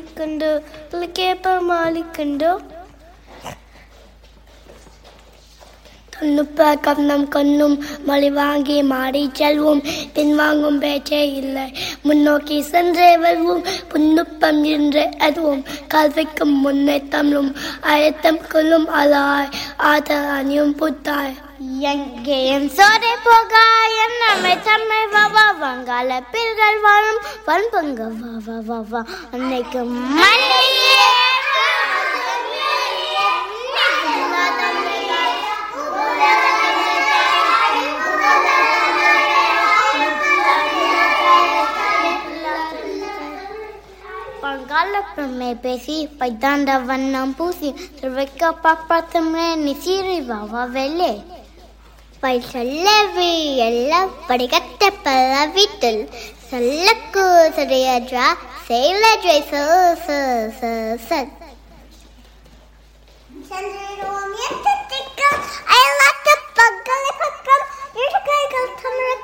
மாலிக்குண்டு கேப்ப மாலிக்குண்டோ தொன்னுப்ப கண்ணம் கண்ணும் மொழி வாங்கி மாடி செல்வோம் பின்வாங்கும் பேச்சே இல்லை முன்னோக்கி சென்றே வருவோம் புன்னுப்பம் என்று அதுவும் கல்விக்கும் முன்னே தமிழும் அழுத்தம் கொள்ளும் அலாய் ஆதல் அணியும் புத்தாய் எங்கேயும் சோரை போகாய் நம்மை தம்மை வா வங்காள பில்கள் வாழும் வன்பங்க வா வா வா வா அன்னைக்கு மண்ணிலே பங்காளப்பமே பேசி பைத்தாண்ட வண்ணம் பூசி திருவைக்க பாப்பாத்தமே நிசீரி வாவா வெள்ளே பை சொல்லவி எல்லாம் படிக்கட்ட பல வீட்டில் சொல்லக்கு சரியஜா செயலஜை ச ச ச ச